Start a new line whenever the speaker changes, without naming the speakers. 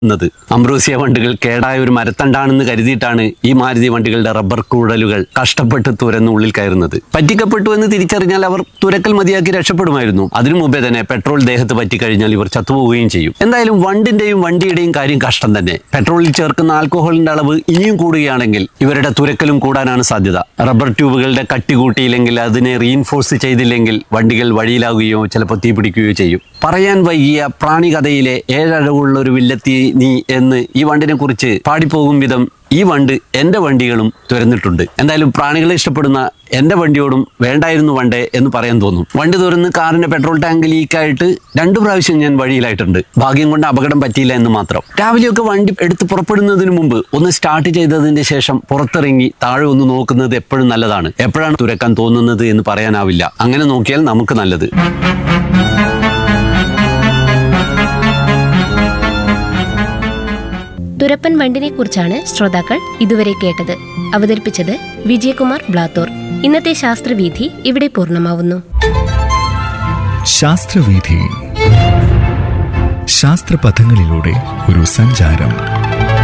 ന്നത് അംബ്രോസിയ വണ്ടികൾ കേടായ ഒരു മരത്തണ്ടാണെന്ന് കരുതിയിട്ടാണ് ഈ മാരുതി വണ്ടികളുടെ റബ്ബർ കൂടലുകൾ കഷ്ടപ്പെട്ട് തുരന്ന് ഉള്ളിൽ കയറുന്നത് പറ്റിക്കപ്പെട്ടു എന്ന് തിരിച്ചറിഞ്ഞാൽ അവർ തുരക്കൽ മതിയാക്കി രക്ഷപ്പെടുമായിരുന്നു അതിനു മുമ്പേ തന്നെ പെട്രോൾ ദേഹത്ത് പറ്റിക്കഴിഞ്ഞാൽ ഇവർ ചത്തുപോവുകയും ചെയ്യും എന്തായാലും വണ്ടിന്റെയും വണ്ടിയുടെയും കാര്യം കഷ്ടം തന്നെ പെട്രോളിൽ ചേർക്കുന്ന ആൽക്കഹോളിന്റെ അളവ് ഇനിയും കൂടുകയാണെങ്കിൽ ഇവരുടെ തുരക്കലും കൂടാനാണ് സാധ്യത റബ്ബർ ട്യൂബുകളുടെ കട്ടി കൂട്ടിയില്ലെങ്കിൽ അതിനെ റീഇൻഫോഴ്സ് ചെയ്തില്ലെങ്കിൽ വണ്ടികൾ വഴിയിലാവുകയോ ചിലപ്പോൾ തീ പിടിക്കുകയോ ചെയ്യും പറയാൻ വൈകിയ പ്രാണികഥയിലെ ഏഴഴകുള്ള ഒരു വില്ലത്തി നീ എന്ന് ഈ വണ്ടിനെ കുറിച്ച് പാടിപ്പോകും വിധം ഈ വണ്ട് എൻ്റെ വണ്ടികളും തുരന്നിട്ടുണ്ട് എന്തായാലും പ്രാണികളെ ഇഷ്ടപ്പെടുന്ന എൻ്റെ വണ്ടിയോടും വേണ്ടായിരുന്നു വണ്ടേ എന്ന് പറയാൻ തോന്നും വണ്ടി തുറന്ന് കാറിന്റെ പെട്രോൾ ടാങ്ക് ലീക്കായിട്ട് രണ്ടു പ്രാവശ്യം ഞാൻ വഴിയിലായിട്ടുണ്ട് ഭാഗ്യം കൊണ്ട് അപകടം പറ്റിയില്ല എന്ന് മാത്രം രാവിലെയൊക്കെ വണ്ടി എടുത്ത് പുറപ്പെടുന്നതിന് മുമ്പ് ഒന്ന് സ്റ്റാർട്ട് ചെയ്തതിന് ശേഷം പുറത്തിറങ്ങി താഴെ ഒന്ന് നോക്കുന്നത് എപ്പോഴും നല്ലതാണ് എപ്പോഴാണ് തുരക്കാൻ തോന്നുന്നത് എന്ന് പറയാനാവില്ല അങ്ങനെ നോക്കിയാൽ നമുക്ക് നല്ലത്
തുരപ്പൻ വണ്ടിനെ കുറിച്ചാണ് ശ്രോതാക്കൾ ഇതുവരെ കേട്ടത് അവതരിപ്പിച്ചത് വിജയകുമാർ ബ്ലാത്തൂർ ഇന്നത്തെ ശാസ്ത്രവീഥി ഇവിടെ പൂർണ്ണമാവുന്നു
ശാസ്ത്രവീഥി ശാസ്ത്രപഥങ്ങളിലൂടെ ഒരു സഞ്ചാരം